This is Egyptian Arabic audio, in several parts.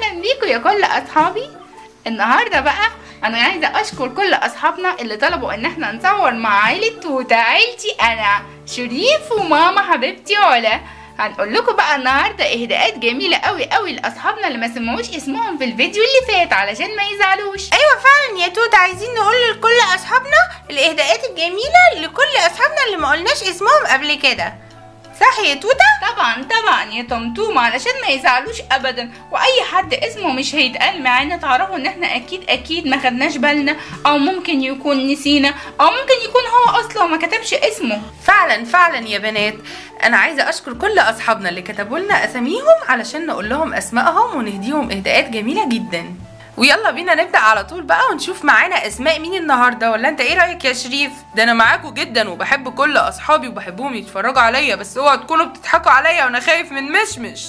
اهلا بيكم يا كل اصحابي النهارده بقى انا عايزه اشكر كل اصحابنا اللي طلبوا ان احنا نصور مع عيله توته عيلتي انا شريف وماما حبيبتي علا هنقول لكم بقى النهارده اهداءات جميله قوي قوي لاصحابنا اللي ما سمعوش اسمهم في الفيديو اللي فات علشان ما يزعلوش ايوه فعلا يا توت عايزين نقول لكل اصحابنا الاهداءات الجميله لكل اصحابنا اللي ما قلناش اسمهم قبل كده صح يا توته طبعا طبعا يا طمطوم علشان ما يزعلوش ابدا واي حد اسمه مش هيتقال معانا تعرفوا ان احنا اكيد اكيد ما خدناش بالنا او ممكن يكون نسينا او ممكن يكون هو اصلا ما كتبش اسمه فعلا فعلا يا بنات انا عايزه اشكر كل اصحابنا اللي كتبوا لنا اساميهم علشان نقول لهم اسمائهم ونديهم اهداءات جميله جدا ويلا بينا نبدا على طول بقى ونشوف معانا اسماء مين النهارده ولا انت ايه رايك يا شريف ده انا معاكم جدا وبحب كل اصحابي وبحبهم يتفرجوا عليا بس اوعوا تكونوا بتضحكوا عليا وانا خايف من مشمش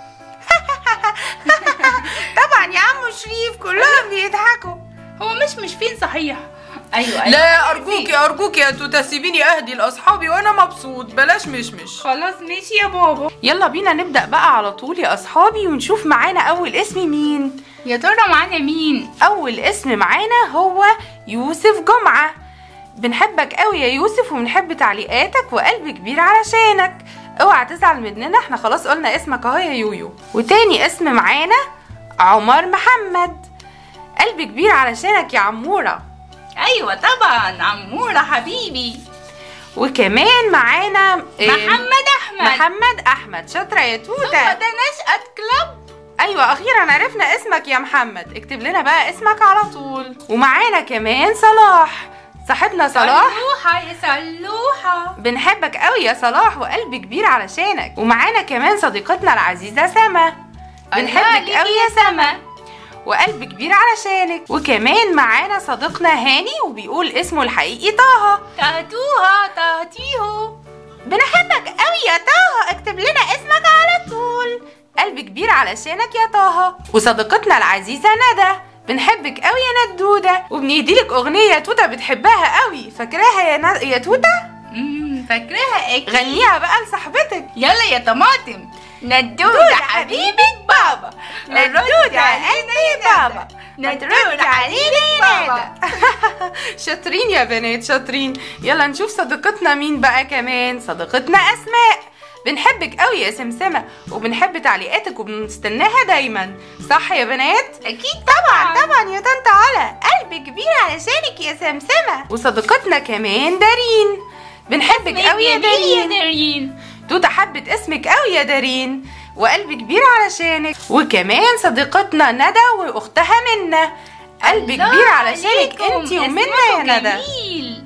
طبعا يا عم شريف كلهم بيضحكوا هو مش مش فين صحيح ايوه ايوه لا ارجوك يا ارجوك يا توتا سيبيني اهدي لاصحابي وانا مبسوط بلاش مشمش خلاص ماشي يا بابا يلا بينا نبدا بقى على طول يا اصحابي ونشوف معانا اول اسم مين يا ترى معانا مين اول اسم معانا هو يوسف جمعه بنحبك قوي يا يوسف وبنحب تعليقاتك وقلب كبير علشانك اوعى تزعل مننا احنا خلاص قلنا اسمك اهو يا يويو وتاني اسم معانا عمر محمد قلب كبير علشانك يا عموره ايوه طبعا عموره حبيبي وكمان معانا إيه، محمد احمد محمد احمد شاطره يا هو توته ده نشأة كلاب ايوه اخيرا عرفنا اسمك يا محمد اكتب لنا بقى اسمك على طول ومعانا كمان صلاح صاحبنا صلاح صلوحة يا صلوحة بنحبك قوي يا صلاح وقلب كبير علشانك ومعانا كمان صديقتنا العزيزه سما بنحبك قوي يا سما وقلب كبير علشانك وكمان معانا صديقنا هاني وبيقول اسمه الحقيقي طه تهتوها تهتيهو بنحبك قوي يا طه اكتب لنا اسمك على طول قلب كبير علشانك يا طه وصديقتنا العزيزة ندى بنحبك قوي يا ندودة وبنهديلك أغنية توتة بتحبها قوي فاكراها يا, ند... يا توتة امم فاكراها اكيد غنيها بقى لصاحبتك يلا يا طماطم ندودة حبيبة بابا ندودة أنت بابا ندودة حبيبة بابا شاطرين يا بنات شاطرين يلا نشوف صديقتنا مين بقى كمان صديقتنا أسماء بنحبك قوي يا سمسمة وبنحب تعليقاتك وبنستناها دايما صح يا بنات اكيد طبعا طبعا يا طنط علا قلب كبير علشانك يا سمسمة وصديقتنا كمان دارين بنحبك قوي يا جميل يا دارين دارين توتا حبت اسمك قوي يا دارين وقلب كبير علشانك وكمان صديقتنا ندى واختها منى قلب الله كبير علشانك عليكم، انتي ومنى اسمكم يا ندى جميل.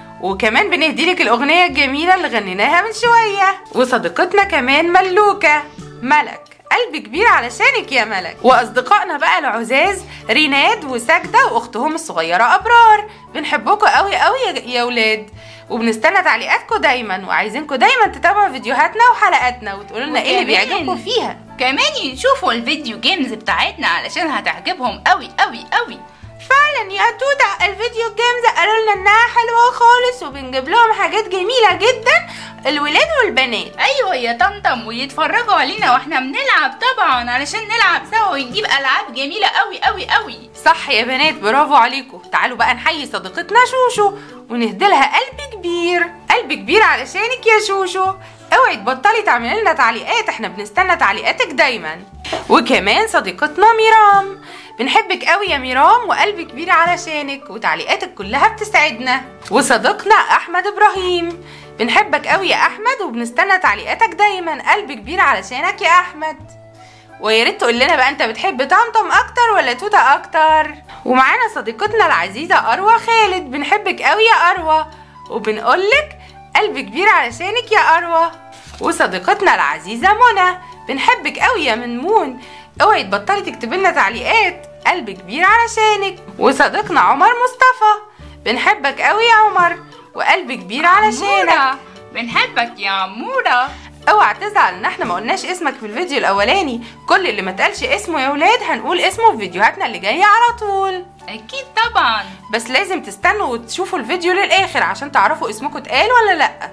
وكمان بنهديلك الأغنية الجميلة اللي غنيناها من شوية وصديقتنا كمان ملوكة ملك قلب كبير علشانك يا ملك وأصدقائنا بقى العزاز ريناد وساجدة وأختهم الصغيرة أبرار بنحبكم قوي قوي يا- يا ولاد وبنستنى تعليقاتكم دايما وعايزينكم دايما تتابعوا فيديوهاتنا وحلقاتنا وتقولوا لنا ايه اللي وكمان- بيعجبكم فيها كمان يشوفوا الفيديو جيمز بتاعتنا علشان هتعجبهم قوي قوي قوي فعلا يا توتا الفيديو جيمز قالوا لنا انها حلوه خالص وبنجيب لهم حاجات جميله جدا الولاد والبنات ايوه يا طمطم ويتفرجوا علينا واحنا بنلعب طبعا علشان نلعب سوا ونجيب العاب جميله قوي قوي قوي صح يا بنات برافو عليكم تعالوا بقى نحيي صديقتنا شوشو ونديلها قلب كبير قلب كبير علشانك يا شوشو اوعي تبطلي تعملي لنا تعليقات احنا بنستنى تعليقاتك دايما وكمان صديقتنا ميرام بنحبك قوي يا ميرام وقلب كبير علشانك وتعليقاتك كلها بتسعدنا وصديقنا احمد ابراهيم بنحبك قوي يا احمد وبنستنى تعليقاتك دايما قلب كبير علشانك يا احمد ويا ريت تقول لنا بقى انت بتحب طمطم اكتر ولا توتا اكتر ومعانا صديقتنا العزيزه اروى خالد بنحبك قوي يا اروى وبنقولك قلب كبير علشانك يا اروى وصديقتنا العزيزه منى بنحبك قوي يا منمون اوعي تبطلي تكتبي لنا تعليقات قلب كبير علشانك وصديقنا عمر مصطفى بنحبك قوي يا عمر وقلب كبير علشانك عمورة، بنحبك يا عمورة اوعى تزعل ان احنا ما قلناش اسمك في الفيديو الاولاني كل اللي ما تقالش اسمه يا ولاد هنقول اسمه في فيديوهاتنا اللي جايه على طول اكيد طبعا بس لازم تستنوا وتشوفوا الفيديو للاخر عشان تعرفوا اسمكم اتقال ولا لا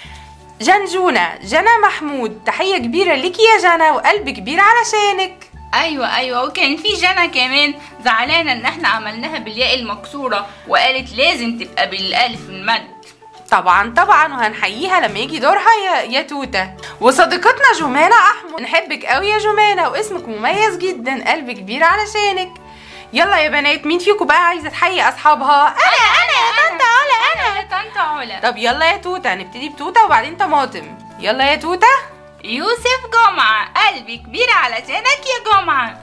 جنجونة جنى محمود تحية كبيرة ليكي يا جنى وقلب كبير علشانك ايوه ايوه وكان في جنى كمان زعلانه ان احنا عملناها بالياء المكسوره وقالت لازم تبقى بالالف المد طبعا طبعا وهنحييها لما يجي دورها يا, يا توته وصديقتنا جمانة احمد نحبك قوي يا جمانة واسمك مميز جدا قلب كبير علشانك يلا يا بنات مين فيكم بقى عايزه تحيي اصحابها انا انا يا طنط علا انا يا طنط علا طب يلا يا توته هنبتدي بتوته وبعدين طماطم يلا يا توته يوسف جمعه قلبي كبير علشانك يا جمعه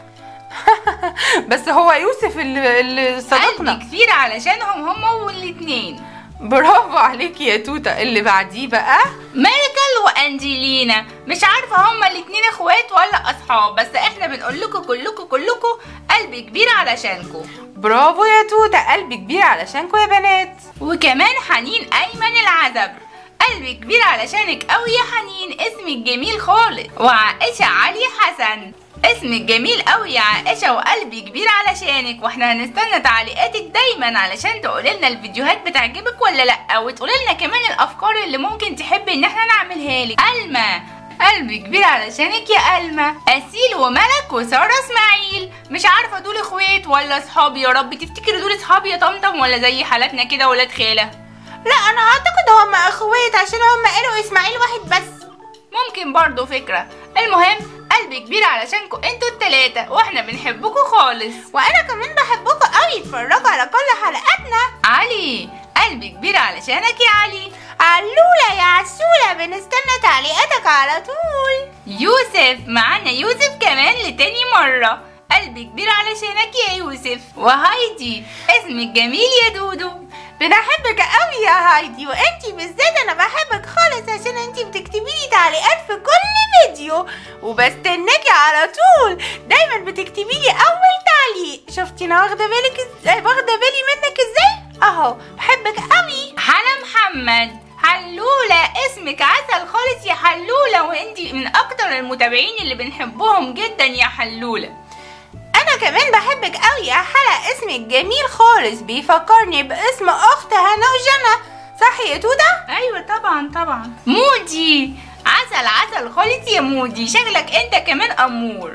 بس هو يوسف اللي, اللي صديقنا قلبي كبير علشانهم هما والاتنين برافو عليكي يا توته اللي بعديه بقى ميركل وانجلينا مش عارفه هما الاتنين اخوات ولا اصحاب بس احنا بنقول لكم كلكم كلكم قلبي كبير علشانكم برافو يا توته قلب كبير علشانكم يا بنات وكمان حنين ايمن العزب قلبي كبير علشانك قوي يا حنين اسمك جميل خالص وعائشه علي حسن اسمك جميل قوي يا عائشه وقلبي كبير علشانك واحنا هنستنى تعليقاتك دايما علشان تقولي لنا الفيديوهات بتعجبك ولا لا وتقولي لنا كمان الافكار اللي ممكن تحبي ان احنا نعملها لك الما قلبي كبير علشانك يا الما اسيل وملك وساره اسماعيل مش عارفه دول اخوات ولا اصحاب يا رب تفتكري دول اصحاب يا طمطم ولا زي حالاتنا كده ولاد خاله لا انا اعتقد هما اخوات عشان هما قالوا اسماعيل واحد بس ممكن برضو فكرة المهم قلبي كبير علشانكم انتوا التلاتة واحنا بنحبكم خالص وانا كمان بحبكم قوي اتفرجوا على كل حلقاتنا علي قلبي كبير علشانك يا علي علولة يا عسولة بنستنى تعليقاتك على طول يوسف معانا يوسف كمان لتاني مرة قلبي كبير علشانك يا يوسف وهايدي اسمك جميل يا دودو بنحبك قوي يا هايدي وانتي بالذات انا بحبك خالص عشان انتي بتكتبي لي تعليقات في كل فيديو وبستناكي على طول دايما بتكتبي لي اول تعليق شفتي انا واخده بالك ازاي واخده بالي منك ازاي اهو بحبك قوي حلا محمد حلولة اسمك عسل خالص يا حلولة وانتي من اكتر المتابعين اللي بنحبهم جدا يا حلولة انا كمان بحبك قوي يا حلا اسمك جميل خالص بيفكرني باسم اخت هنا وجنى صح يا توده ايوه طبعا طبعا مودي عسل عسل خالص يا مودي شكلك انت كمان امور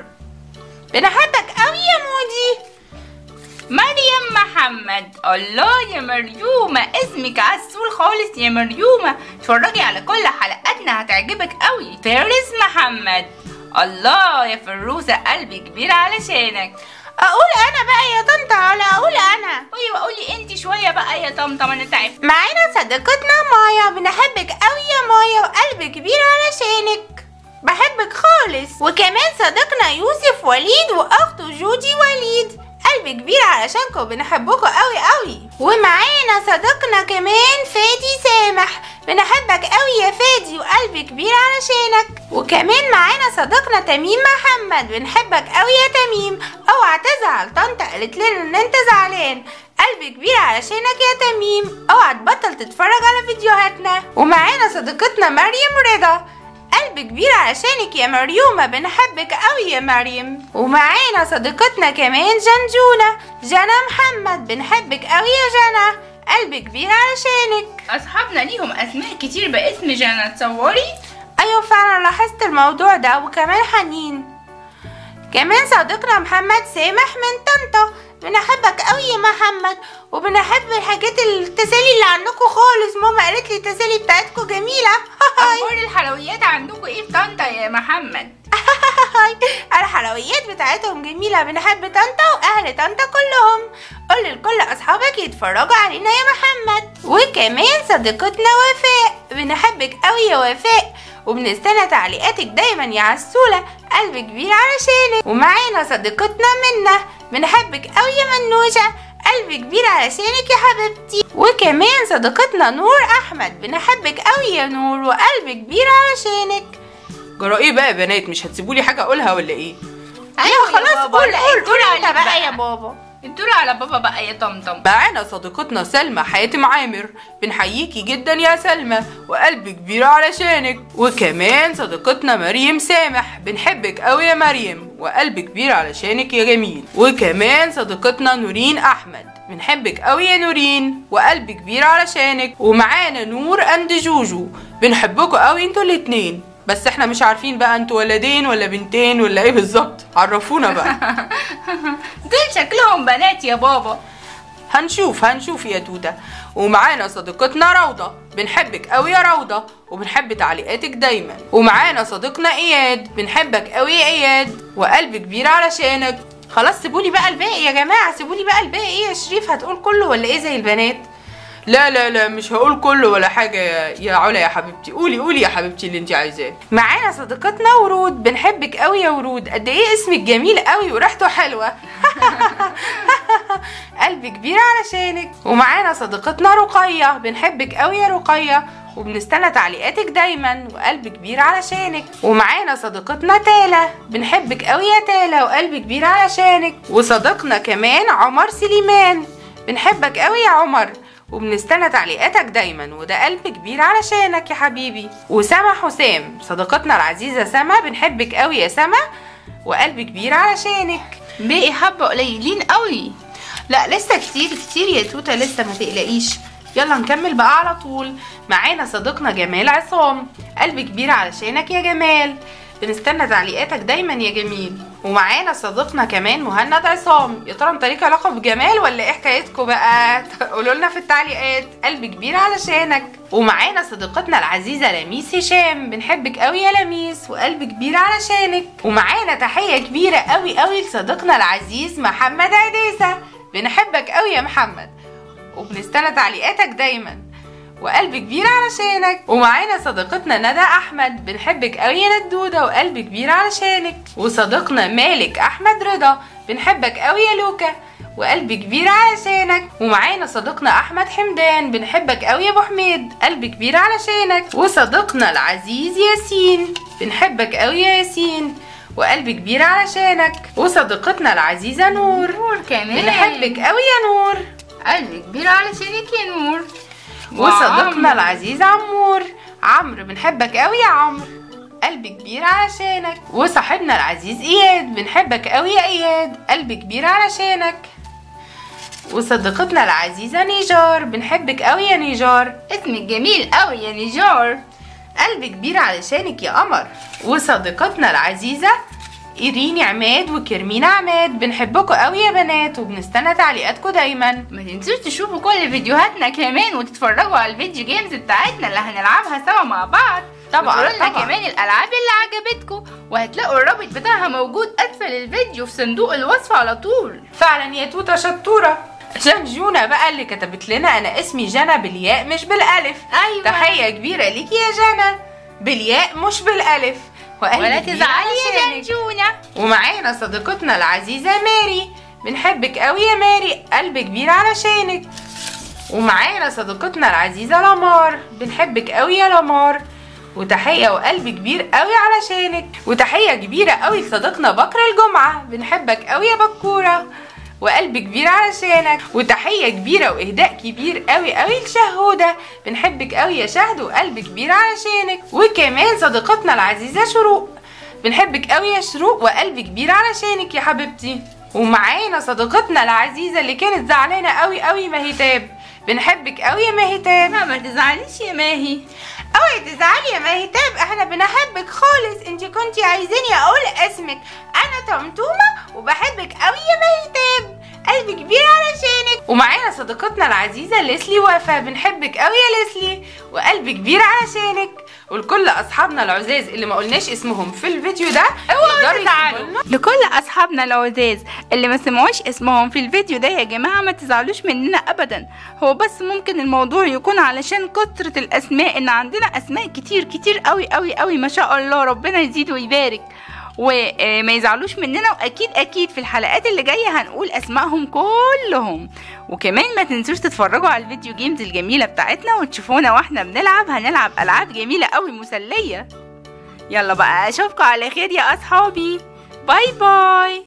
بنحبك قوي يا مودي مريم محمد الله يا مريومة اسمك عسول خالص يا مريومة اتفرجي على كل حلقاتنا هتعجبك قوي فارس محمد الله يا فروسة قلبي كبير علشانك اقول انا بقى يا طنط على اقول انا ايوه قولي انت شوية بقى يا طمطم انا تعبت معانا صديقتنا مايا بنحبك قوي يا مايا وقلب كبير علشانك بحبك خالص وكمان صديقنا يوسف وليد واخته جودي وليد قلب كبير علشانكم بنحبكم قوي قوي ومعانا صديقنا كمان فادي سامح بنحبك قوي يا فادي وقلب كبير علشانك وكمان معانا صديقنا تميم محمد بنحبك قوي يا تميم اوعى تزعل طنط قالت لنا ان انت زعلان قلب كبير علشانك يا تميم اوعى تبطل تتفرج على فيديوهاتنا ومعانا صديقتنا مريم رضا قلب كبير علشانك يا مريومة بنحبك قوي يا مريم ومعانا صديقتنا كمان جنجونة جنى محمد بنحبك قوي يا جنى قلب كبير علشانك اصحابنا ليهم اسماء كتير باسم جنى تصوري ايوه فعلا لاحظت الموضوع ده وكمان حنين كمان صديقنا محمد سامح من طنطا بنحبك قوي يا محمد وبنحب الحاجات التسالي اللي عندكم خالص ماما قالت لي التسالي بتاعتكم جميله اخبار الحلويات عندكم ايه في طنطا يا محمد الحلويات بتاعتهم جميلة بنحب طنطا وأهل طنطا كلهم قول لكل أصحابك يتفرجوا علينا يا محمد وكمان صديقتنا وفاء بنحبك قوي يا وفاء وبنستنى تعليقاتك دايما يا عسولة قلب كبير علشانك ومعانا صديقتنا منة بنحبك قوي يا منوشة قلب كبير علشانك يا حبيبتي وكمان صديقتنا نور أحمد بنحبك قوي يا نور وقلب كبير علشانك جرى ايه بقى يا بنات مش هتسيبولي حاجه اقولها ولا ايه ايوه خلاص بابا، قول لا، قول الدور قول انت عليك بقى يا بابا الدور على بابا بقى يا طمطم معانا صديقتنا سلمى حاتم عامر بنحييكي جدا يا سلمى وقلب كبير علشانك وكمان صديقتنا مريم سامح بنحبك قوي يا مريم وقلب كبير علشانك يا جميل وكمان صديقتنا نورين احمد بنحبك قوي يا نورين وقلب كبير علشانك ومعانا نور اند جوجو بنحبكوا قوي انتوا الاتنين بس احنا مش عارفين بقى انتوا ولدين ولا بنتين ولا ايه بالظبط عرفونا بقى دول شكلهم بنات يا بابا هنشوف هنشوف يا توتة ومعانا صديقتنا روضة بنحبك قوي يا روضة وبنحب تعليقاتك دايما ومعانا صديقنا اياد بنحبك قوي يا اياد وقلب كبير علشانك خلاص سيبولي بقى الباقي يا جماعة سيبولي بقى الباقي ايه يا شريف هتقول كله ولا ايه زي البنات لا لا لا مش هقول كله ولا حاجة يا, يا علا يا حبيبتي قولي قولي يا حبيبتي اللي انت عايزاه معانا صديقتنا ورود بنحبك قوي يا ورود قد ايه اسمك جميل قوي وريحته حلوة قلب كبير علشانك ومعانا صديقتنا رقية بنحبك قوي يا رقية وبنستنى تعليقاتك دايما وقلب كبير علشانك ومعانا صديقتنا تالا بنحبك قوي يا تالا وقلب كبير علشانك وصديقنا كمان عمر سليمان بنحبك قوي يا عمر وبنستنى تعليقاتك دايما وده قلب كبير علشانك يا حبيبي وسما حسام صديقتنا العزيزة سما بنحبك قوي يا سما وقلب كبير علشانك باقي حبة قليلين قوي لا لسه كتير كتير يا توتة لسه ما تقلقيش يلا نكمل بقى على طول معانا صديقنا جمال عصام قلب كبير علشانك يا جمال بنستنى تعليقاتك دايما يا جميل ومعانا صديقنا كمان مهند عصام يا ترى انت ليك علاقه بجمال ولا ايه حكايتكم بقى قولوا لنا في التعليقات قلب كبير علشانك ومعانا صديقتنا العزيزه لميس هشام بنحبك قوي يا لميس وقلب كبير علشانك ومعانا تحيه كبيره قوي قوي لصديقنا العزيز محمد عديسه بنحبك قوي يا محمد وبنستنى تعليقاتك دايما وقلب كبير علشانك ومعانا صديقتنا ندى احمد بنحبك قوي يا ندوده وقلب كبير علشانك وصديقنا مالك احمد رضا بنحبك قوي يا لوكا وقلب كبير علشانك ومعانا صديقنا احمد حمدان بنحبك قوي يا ابو حميد قلب كبير علشانك وصديقنا العزيز ياسين بنحبك قوي يا ياسين وقلب كبير علشانك وصديقتنا العزيزه نور نور كمان بنحبك قوي يا نور قلب كبير علشانك يا نور وصديقنا العزيز عمور عمرو بنحبك قوي يا عمرو قلب كبير علشانك وصاحبنا العزيز اياد بنحبك قوي يا اياد قلب كبير علشانك وصديقتنا العزيزة نيجار بنحبك قوي يا نيجار اسمك جميل قوي يا نيجار قلب كبير علشانك يا قمر وصديقتنا العزيزة إيرين عماد وكرمين عماد بنحبكم قوي يا بنات وبنستنى تعليقاتكم دايما ما تنسوش تشوفوا كل فيديوهاتنا كمان وتتفرجوا على الفيديو جيمز بتاعتنا اللي هنلعبها سوا مع بعض طبعاً، وتقولوا لنا طبعاً. كمان الالعاب اللي عجبتكم وهتلاقوا الرابط بتاعها موجود اسفل الفيديو في صندوق الوصف على طول فعلا يا توته شطوره عشان جونا بقى اللي كتبت لنا انا اسمي جنى بالياء مش بالالف ايوه تحيه كبيره ليكي يا جنى بالياء مش بالالف وقلب ولا كبير تزعلي يا علشانك. جنجونه ومعانا صديقتنا العزيزة ماري بنحبك قوي يا ماري قلب كبير علشانك ومعانا صديقتنا العزيزة لمار بنحبك قوي يا لمار وتحية وقلب كبير قوي علشانك وتحية كبيرة قوي لصديقنا بكر الجمعة بنحبك قوي يا بكورة وقلب كبير علشانك وتحية كبيرة وإهداء كبير قوي قوي لشهودة بنحبك قوي يا شهد وقلب كبير علشانك وكمان صديقتنا العزيزة شروق بنحبك قوي يا شروق وقلب كبير علشانك يا حبيبتي ومعانا صديقتنا العزيزة اللي كانت زعلانة قوي قوي مهتاب بنحبك قوي يا مهتاب لا ما تزعليش يا ماهي اوعي تزعلي يا مهتاب احنا بنحبك خالص انت كنتي عايزاني اقول اسمك انا طمطومه وبحبك قوي يا مهتاب قلبي كبير علشانك ومعانا صديقتنا العزيزه ليسلي وفا بنحبك قوي يا ليسلي وقلبي كبير علشانك ولكل اصحابنا العزاز اللي ما قلناش اسمهم في الفيديو ده اوعوا يقدروا تزعلوا يكتبوا لنا لكل اصحابنا العزاز اللي ما سمعوش اسمهم في الفيديو ده يا جماعه ما تزعلوش مننا ابدا هو بس ممكن الموضوع يكون علشان كثره الاسماء ان عندنا اسماء كتير كتير قوي قوي قوي ما شاء الله ربنا يزيد ويبارك وما يزعلوش مننا واكيد اكيد في الحلقات اللي جايه هنقول اسمائهم كلهم وكمان ما تنسوش تتفرجوا على الفيديو جيمز الجميله بتاعتنا وتشوفونا واحنا بنلعب هنلعب العاب جميله قوي مسليه يلا بقى اشوفكم على خير يا اصحابي باي باي